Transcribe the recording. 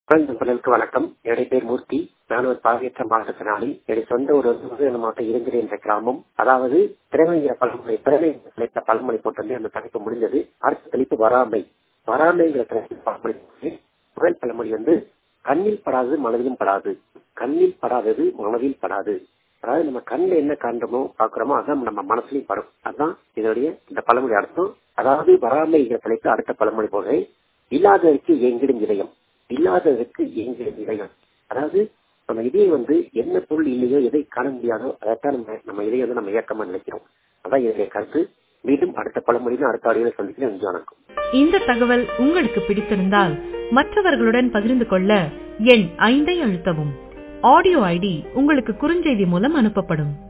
குரல் நண்பர்களுக்கு வணக்கம் என்னுடைய பேர் மூர்த்தி நான் ஒரு பார்வையற்ற மாற்றுத்திறனாளி என்னுடைய சொந்த ஊர் வந்து முருகன் மாவட்டம் இருந்திரை என்ற கிராமம் அதாவது திறமைங்கிற பழமொழி திறமை தலைப்புல பழமொழி போட்டு வந்து அந்த தலைப்பு முடிஞ்சது அடுத்த தலைப்பு வராமை வராமைங்கிற தலைப்பு பழமொழி போட்டு முதல் பழமொழி வந்து கண்ணில் படாதது மனதிலும் படாது கண்ணில் படாதது மனதில் படாது அதாவது நம்ம கண்ணில் என்ன காண்றோமோ பாக்குறோமோ அதான் நம்ம மனசுலயும் படும் அதுதான் இதனுடைய இந்த பழமொழி அர்த்தம் அதாவது வராமைங்கிற தலைப்பு அடுத்த பழமொழி போக இல்லாததற்கு எங்கிடும் இதயம் இல்லாததற்கு எங்கிடும் இதயம் அதாவது நம்ம இதயம் வந்து என்ன பொருள் இல்லையோ எதை காண முடியாதோ அதைத்தான் நம்ம நம்ம இதயம் வந்து நம்ம இயக்கமா நினைக்கிறோம் அதான் இதனுடைய கருத்து மீண்டும் அடுத்த பழமொழியும் அடுத்த ஆடியோல சந்திக்கிறேன் நன்றி வணக்கம் இந்த தகவல் உங்களுக்கு பிடித்திருந்தால் மற்றவர்களுடன் பகிர்ந்து கொள்ள எண் ஐந்தை அழுத்தவும் ஆடியோ ஐடி உங்களுக்கு குறுஞ்செய்தி மூலம் அனுப்பப்படும்